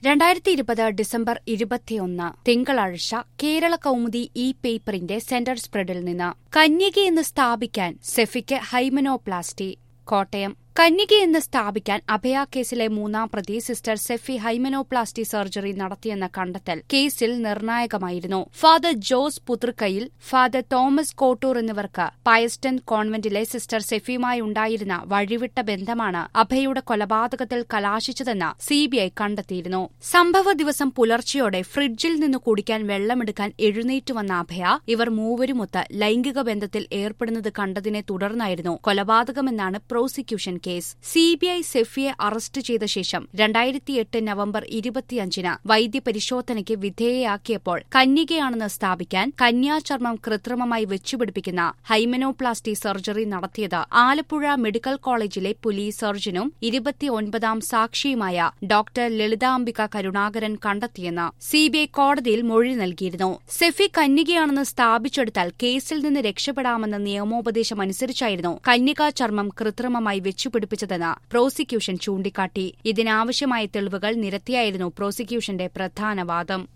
രണ്ടായിരത്തി ഇരുപത് ഡിസംബർ ഇരുപത്തിയൊന്ന് തിങ്കളാഴ്ച കേരള കൗമുദി ഇ പേപ്പറിന്റെ സെന്റർ സ്പ്രെഡിൽ നിന്ന് കന്യകയെന്ന് സ്ഥാപിക്കാൻ സെഫിക്ക് ഹൈമനോപ്ലാസ്റ്റി കോട്ടയം കന്യകയെന്ന് സ്ഥാപിക്കാൻ അഭയ കേസിലെ മൂന്നാം പ്രതി സിസ്റ്റർ സെഫി ഹൈമനോപ്ലാസ്റ്റി സർജറി നടത്തിയെന്ന കണ്ടെത്തൽ കേസിൽ നിർണായകമായിരുന്നു ഫാദർ ജോസ് പുതൃക്കയിൽ ഫാദർ തോമസ് കോട്ടൂർ എന്നിവർക്ക് പയസ്റ്റൺ കോൺവെന്റിലെ സിസ്റ്റർ സെഫിയുമായി ഉണ്ടായിരുന്ന വഴിവിട്ട ബന്ധമാണ് അഭയയുടെ കൊലപാതകത്തിൽ കലാശിച്ചതെന്ന് സിബിഐ കണ്ടെത്തിയിരുന്നു സംഭവ ദിവസം പുലർച്ചെയോടെ ഫ്രിഡ്ജിൽ നിന്ന് കുടിക്കാൻ വെള്ളമെടുക്കാൻ എഴുന്നേറ്റ് വന്ന അഭയ ഇവർ മൂവരുമൊത്ത് ലൈംഗിക ബന്ധത്തിൽ ഏർപ്പെടുന്നത് കണ്ടതിനെ തുടർന്നായിരുന്നു കൊലപാതകമെന്നാണ് പ്രോസിക്യൂഷൻ കേസ് സിബിഐ സെഫിയെ അറസ്റ്റ് ചെയ്ത ശേഷം രണ്ടായിരത്തിയെട്ട് നവംബർ ഇരുപത്തിയഞ്ചിന് വൈദ്യപരിശോധനയ്ക്ക് വിധേയയാക്കിയപ്പോൾ കന്യകയാണെന്ന് സ്ഥാപിക്കാൻ കന്യാചർമ്മം കൃത്രിമമായി വെച്ചുപിടിപ്പിക്കുന്ന ഹൈമനോപ്ലാസ്റ്റി സർജറി നടത്തിയത് ആലപ്പുഴ മെഡിക്കൽ കോളേജിലെ പോലീസ് സർജനും ഇരുപത്തിയൊൻപതാം സാക്ഷിയുമായ ഡോക്ടർ ലളിതാംബിക കരുണാകരൻ കണ്ടെത്തിയെന്ന് സിബിഐ കോടതിയിൽ മൊഴി നൽകിയിരുന്നു സെഫി കന്യകയാണെന്ന് സ്ഥാപിച്ചെടുത്താൽ കേസിൽ നിന്ന് രക്ഷപ്പെടാമെന്ന നിയമോപദേശം അനുസരിച്ചായിരുന്നു കന്യകാ ചർമ്മം കൃത്രിമമായി വെച്ചുപിടിപ്പിച്ചതെന്ന് പ്രോസിക്യൂഷൻ ചൂണ്ടിക്കാട്ടി ഇതിനാവശ്യമായ തെളിവുകൾ നിരത്തിയായിരുന്നു പ്രോസിക്യൂഷന്റെ പ്രധാന വാദം